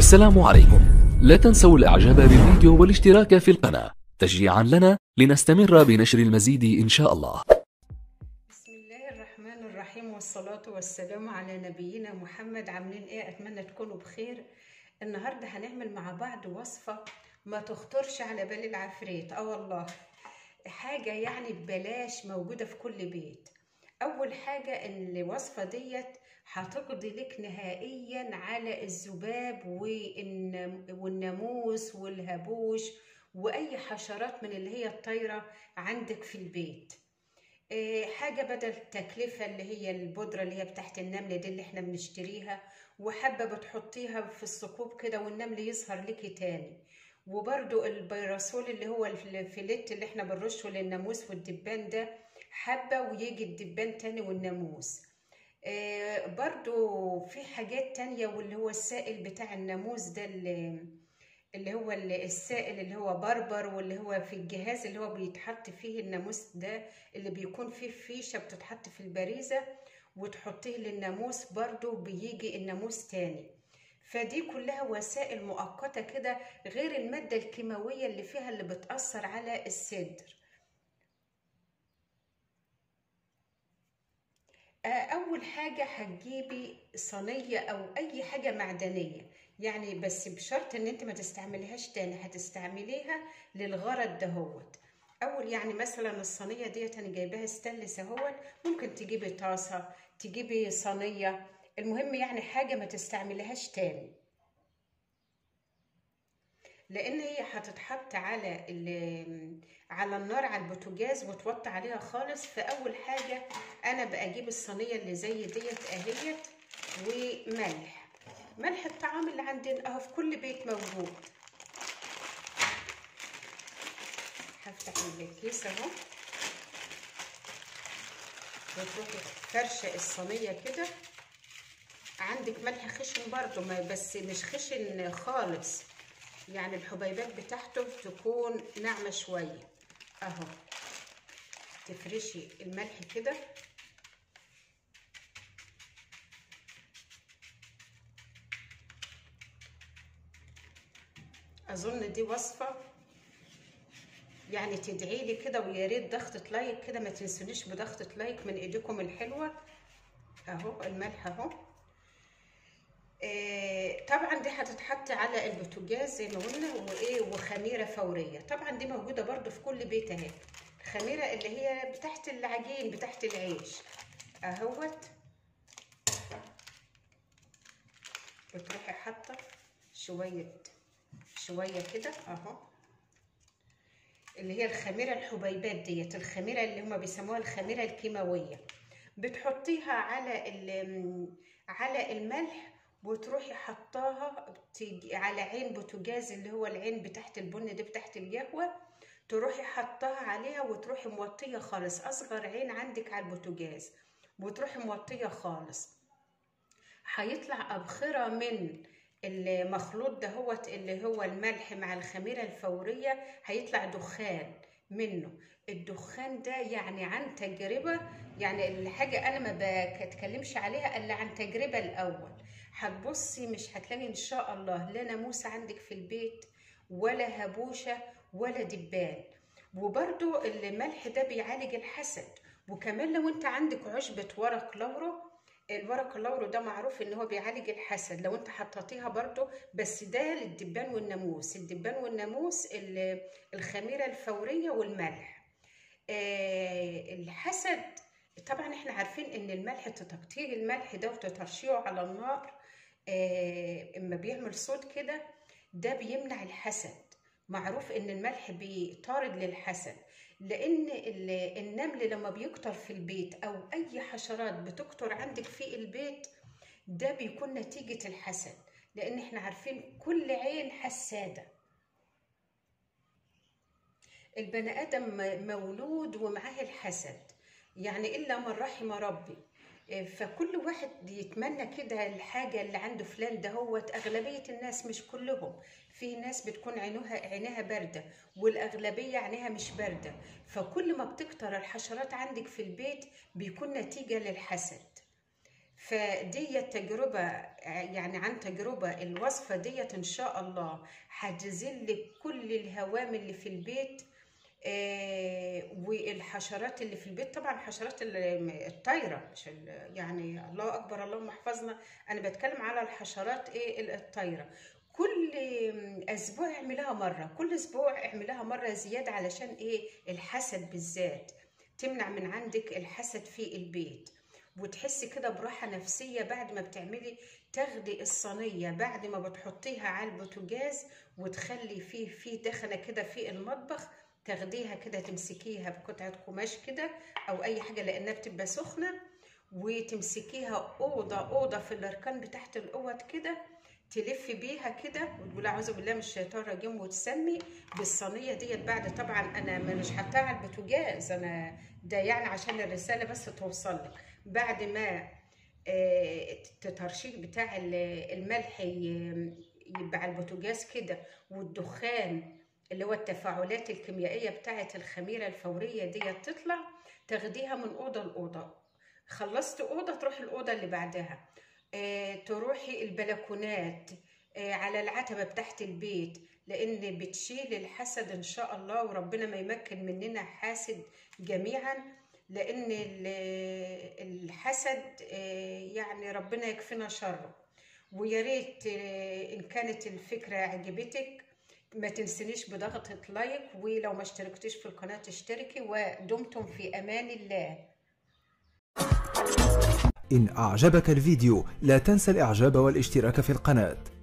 السلام عليكم لا تنسوا الاعجاب بالفيديو والاشتراك في القناة تشجيعا لنا لنستمر بنشر المزيد ان شاء الله بسم الله الرحمن الرحيم والصلاة والسلام على نبينا محمد عاملين ايه اتمنى تكونوا بخير النهاردة هنعمل مع بعض وصفة ما تخطرش على بال العفريت اه والله حاجة يعني ببلاش موجودة في كل بيت اول حاجة ان الوصفة ديت هتقضي لك نهائيا على الذباب والنم- والناموس والهبوش واي حشرات من اللي هي الطايرة عندك في البيت إيه، حاجة بدل التكلفة اللي هي البودرة اللي هي بتاعت النمل دي اللي احنا بنشتريها وحابة بتحطيها في الثقوب كده والنمل يظهر لك تاني وبرده البيراسول اللي هو الفليت اللي احنا بنرشه للناموس والدبان ده حبة ويجي الدبان تاني والناموس آه، برضو في حاجات تانية واللي هو السائل بتاع الناموس ده اللي اللي هو ال- السائل اللي هو بربر واللي هو في الجهاز اللي هو بيتحط فيه الناموس ده اللي بيكون فيه فيشة بتتحط في البريزة وتحطيه للناموس برضو بيجي الناموس تاني فدي كلها وسائل مؤقتة كده غير المادة الكيماوية اللي فيها اللي بتأثر على الصدر آه، أول حاجة هتجيبي صينية أو أي حاجة معدنية يعني بس بشرط إن أنت ما تستعمليهاش تاني هتستعمليها للغرض دهوت أول يعني مثلا الصينية ديت أنا جايباها ستانلس أهوت ممكن تجيبي طاسة تجيبي صينية المهم يعني حاجة ما تستعمليهاش تاني لان هي هتتحط على ال- على النار على البوتاجاز وتوطي عليها خالص فاول حاجه انا بقى اجيب الصينيه اللي زي ديت اهيت وملح ملح الطعام اللي عندنا اهو في كل بيت موجود هفتح الكيس اهو وتروحي فرشه الصينيه كده عندك ملح خشن برضو ما بس مش خشن خالص يعني الحبيبات بتاعته تكون ناعمة شوية اهو تفرشي الملح كده اظن دي وصفة يعني تدعي لي كده ويا ريت ضغطة لايك كده ما تنسونيش بضغطة لايك من ايديكم الحلوة اهو الملح اهو آه، طبعا دي هتتحط على البوتاجاز زي ما قلنا وايه وخميره فوريه طبعا دي موجوده برضو في كل بيت اهي الخميره اللي هي بتاعت العجين بتاعت العيش اهوت بتروحي حاطه شويه شويه كده اهو اللي هي الخميره الحبيبات ديت الخميره اللي هما بيسموها الخميره الكيماويه بتحطيها على ال- على الملح وتروحي حطاها تيجي على عين بوتاجاز اللي هو العين بتاعت البن دي بتاعت القهوه تروحي حطاها عليها وتروحي موطيه خالص اصغر عين عندك على البوتاجاز وتروحي موطيه خالص هيطلع ابخره من المخلوط دهوت اللي هو الملح مع الخميره الفوريه هيطلع دخان منه الدخان ده يعني عن تجربه يعني الحاجه انا ما بتكلمش عليها الا عن تجربه الاول هتبصي مش هتلاقي ان شاء الله لا ناموس عندك في البيت ولا هبوشه ولا دبان وبرده الملح ده بيعالج الحسد وكمان لو انت عندك عشبه ورق لورو الورق اللورو ده معروف ان هو بيعالج الحسد لو انت حطيتيها برضو بس ده للدبان والناموس الدبان والناموس ال- الخميره الفوريه والملح آه، الحسد طبعا احنا عارفين ان الملح تقطيع الملح ده وتطرشيه على النار آه، اما بيعمل صوت كده ده بيمنع الحسد معروف ان الملح بيطارد للحسد لان ال- النمل لما بيكتر في البيت او اي حشرات بتكتر عندك في البيت ده بيكون نتيجة الحسد لان احنا عارفين كل عين حسادة البني ادم م- مولود ومعاه الحسد يعني الا من رحم ربي إيه، فكل واحد يتمنى كده الحاجة اللي عنده فلان دهوت أغلبية الناس مش كلهم في ناس بتكون عينها عينها باردة والأغلبية عينها مش باردة فكل ما بتكتر الحشرات عندك في البيت بيكون نتيجة للحسد فدي تجربة يعني عن تجربة الوصفة ديت إن شاء الله هتزل كل الهوام اللي في البيت آه، والحشرات اللي في البيت طبعا حشرات ال- الطايرة مش ال- يعني الله أكبر اللهم احفظنا أنا بتكلم على الحشرات إيه الطايرة كل أسبوع اعملها مرة كل أسبوع اعملها مرة زيادة علشان إيه الحسد بالذات تمنع من عندك الحسد في البيت وتحسي كده براحة نفسية بعد ما بتعملي تاخدي الصينية بعد ما بتحطيها على البوتاجاز وتخلي فيه فيه دخنة كده في المطبخ تاخديها كده تمسكيها بقطعة قماش كده أو أي حاجة لأنها بتبقى سخنة وتمسكيها أوضة أوضة في الأركان بتاعت الأوض كده تلفي بيها كده وتقولي اعوذ بالله من الشيطان الرجيم وتسمي بالصينيه ديت بعد طبعا انا مش حاطاها على البوتاجاز انا ده يعني عشان الرساله بس توصل لك بعد ما آه، الترشيح بتاع ال- الملح ي- يبقى على البوتاجاز كده والدخان اللي هو التفاعلات الكيميائيه بتاعه الخميره الفوريه ديت تطلع تاخديها من اوضه لاوضه خلصت اوضه تروحي الاوضه اللي بعدها آه، تروحي البلكونات آه، على العتبة بتاعت البيت لأن بتشيل الحسد إن شاء الله وربنا ما يمكن مننا حاسد جميعا لأن ال- الحسد آه، يعني ربنا يكفينا شره ويا ريت آه، إن كانت الفكرة عجبتك ما تنسنيش بضغطة لايك ولو ما اشتركتيش في القناة تشتركي ودمتم في أمان الله إن أعجبك الفيديو لا تنسى الإعجاب والاشتراك في القناة